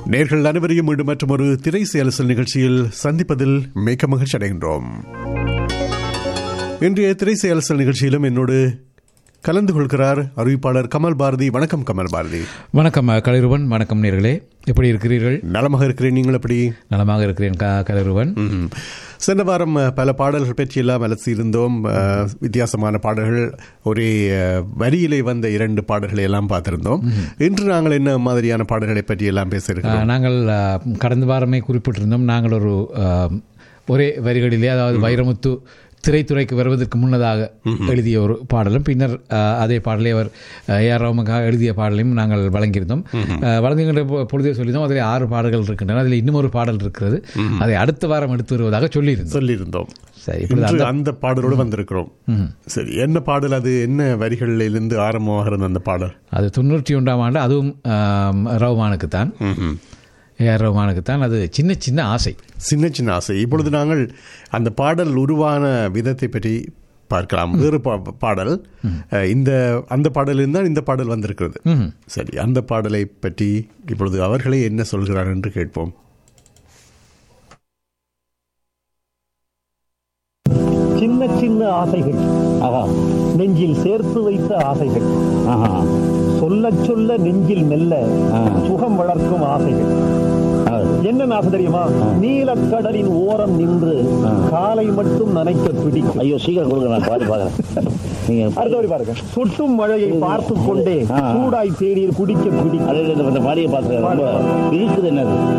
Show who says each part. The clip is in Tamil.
Speaker 1: நேர்கள் அனைவரையும் மீண்டும் மற்றும் ஒரு திரை செயலசல் நிகழ்ச்சியில் சந்திப்பதில் மிக மகிழ்ச்சி அடைகின்றோம் இன்றைய திரை செயலசல் நிகழ்ச்சியிலும் என்னோடு கலந்து கொள்கிறார் அறிவிப்பாளர் கமல் பாரதி வணக்கம் கமல் பாரதி
Speaker 2: வணக்கம் அஹ், கலைருவன் வணக்கம் நேர்களே எப்படி இருக்கிறீர்கள்
Speaker 1: நலமாக இருக்கிறேன் நீங்கள் எப்படி
Speaker 2: நலமாக இருக்கிறேன் க கலைருவன்
Speaker 1: ம்ஹும். சென்ற வாரம் அஹ், பல பாடல்கள் பற்றியெல்லாம் அலசியிருந்தோம் அஹ், வித்தியாசமான பாடல்கள் ஒரே அஹ், வரியிலே வந்த இரண்டு பாடல்களை எல்லாம் பார்த்திருந்தோம் இன்று நாங்கள் என்ன மாதிரியான பாடல்களை பற்றி எல்லாம் பேச இருக்கிறோம்
Speaker 2: அஹ், நாங்கள் அஹ், கடந்த வாரமே குறிப்பிட்டிருந்தோம் நாங்கள் ஒரு அஹ், ஒரே வரிகளிலே அதாவது வைரமுத்து திரைத்துறைக்கு வருவதற்கு முன்னதாக எழுதிய ஒரு பாடலும் பின்னர் அஹ், அதே பாடலை அவர் அஹ், ஏ ஆர் ரஹ்மானுக்காக எழுதிய பாடலையும் நாங்கள் வழங்கியிருந்தோம் அஹ், வழங்குகின்ற பொ- பொழுதே சொல்லியிருந்தோம் அதில் ஆறு பாடல்கள் இருக்கின்றன அதில் இன்னும் ஒரு பாடல் இருக்கிறது அதை அடுத்த வாரம் எடுத்து வருவதாக சொல்லியிருந்தோம்
Speaker 1: சொல்லியிருந்தோம்
Speaker 2: சரி இப்படி
Speaker 1: இன்று அந்த பாடலோடு வந்திருக்கிறோம் சரி என்ன பாடல் அது என்ன வரிகளிலிருந்து ஆரம்பமாக இருந்த அந்த பாடல்
Speaker 2: அது தொண்ணூற்றி ஒன்றாம் ஆண்டு அதுவும் ஆம், ரஹ்மானுக்கு தான்
Speaker 1: ம்ஹும்.
Speaker 2: ஏஆர் ரஹ்மானுக்கு தான் அது சின்ன சின்ன ஆசை
Speaker 1: சின்ன சின்ன ஆசை இப்பொழுது நாங்கள் அந்த பாடல் உருவான விதத்தை பற்றி பார்க்கலாம் வேறு பா- பாடல் அஹ், இந்த அந்த பாடலில் தான் இந்த பாடல் வந்திருக்கிறது
Speaker 2: ம்ஹும்.
Speaker 1: சரி அந்த பாடலை பற்றி இப்பொழுது அவர்களே என்ன சொல்கிறார் என்று கேட்போம்
Speaker 3: சின்ன சின்ன ஆசைகள்
Speaker 4: ஆஹா
Speaker 3: நெஞ்சில் சேர்த்து வைத்த ஆசைகள்
Speaker 4: ஆஹா
Speaker 3: சொல்ல சொல்ல நெஞ்சில் மெல்ல
Speaker 4: ஆ.
Speaker 3: சுகம் வளர்க்கும் ஆசைகள்
Speaker 4: ஹவுದು.
Speaker 3: என்ன ஆசை தெரியுமா நீலக்கடலின் ஓரம் நின்று
Speaker 4: ஆ.
Speaker 3: காலை மட்டும் நனைக்க பிடிக்கும்
Speaker 4: ஐயோ சீக்கிரம் கொடுங்க நான் பாடி பார்க்கறேன் நீங்க
Speaker 3: அடுத்தபடி பாருங்க சொட்டும் மழையை பார்த்து கொண்டே
Speaker 4: ஆ.
Speaker 3: சூடாய் தேநீர் குடிக்க பிடிக்கும்
Speaker 4: அது இந்த பாடியை பார்த்து ரொம்ப இருக்குது என்னது